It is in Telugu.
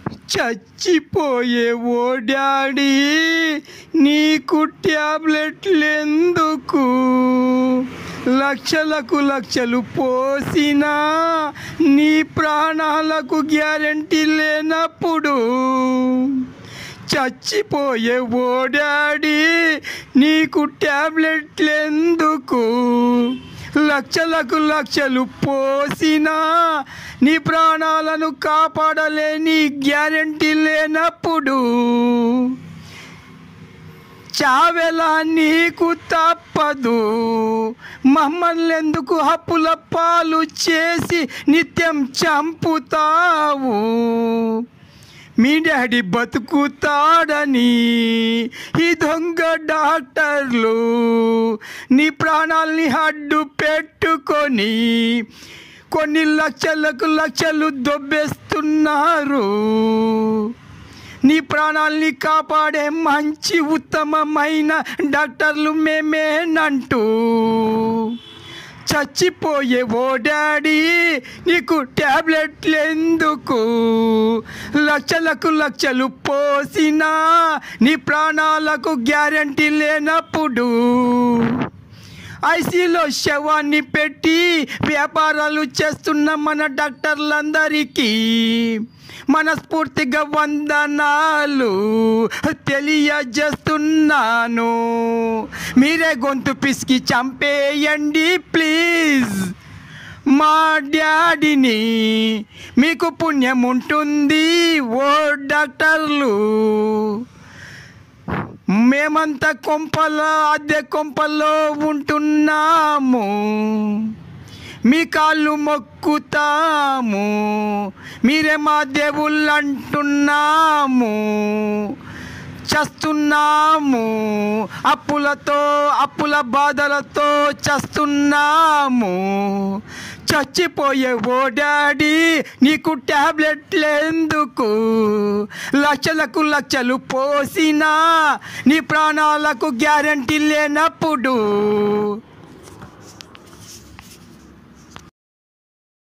చచ్చిపోయే ఓ డాడీ నీకు ట్యాబ్లెట్లెందుకు లక్షలకు లక్షలు పోసినా నీ ప్రాణాలకు గ్యారంటీ లేనప్పుడు చచ్చిపోయే ఓ డాడీ నీకు ట్యాబ్లెట్లెందుకు లక్షలకు లక్షలు పోసినా నీ ప్రాణాలను కాపాడలేని గ్యారంటీ లేనప్పుడు చావెలా నీకు తప్పదు మమ్మల్ని ఎందుకు హప్పుల పాలు చేసి నిత్యం చంపుతావు మీ డాడీ బతుకుతాడని ఈ దొంగ డాక్టర్లు నీ ప్రాణాల్ని అడ్డు పెట్టుకొని కొన్ని లక్షలకు లక్షలు దొబ్బేస్తున్నారు నీ ప్రాణాల్ని కాపాడే మంచి ఉత్తమమైన డాక్టర్లు మేమేనంటూ చచ్చిపోయే ఓ డాడీ నీకు ట్యాబ్లెట్లు ఎందుకు లక్షలకు లక్షలు పోసినా నీ ప్రాణాలకు గ్యారంటీ లేనప్పుడు ఐసీలో శవాన్ని పెట్టి వ్యాపారాలు చేస్తున్న మన డాక్టర్లందరికీ మనస్ఫూర్తిగా వందనాలు తెలియజేస్తున్నాను మీరే గొంతు పిసికి చంపేయండి ప్లీజ్ మా డాడీని మీకు పుణ్యం ఉంటుంది ఓ డాక్టర్లు మేమంతా కొంపలో అద్దె కొంపల్లో ఉంటున్నాము మీ కాళ్ళు మొక్కుతాము మీరే మా దేవుళ్ళు అంటున్నాము చస్తున్నాము అప్పులతో అప్పుల బాధలతో చస్తున్నాము చచ్చిపోయే ఓ డాడీ నీకు ట్యాబ్లెట్లు ఎందుకు లక్షలకు లక్షలు పోసినా నీ ప్రాణాలకు గ్యారంటీ లేనప్పుడు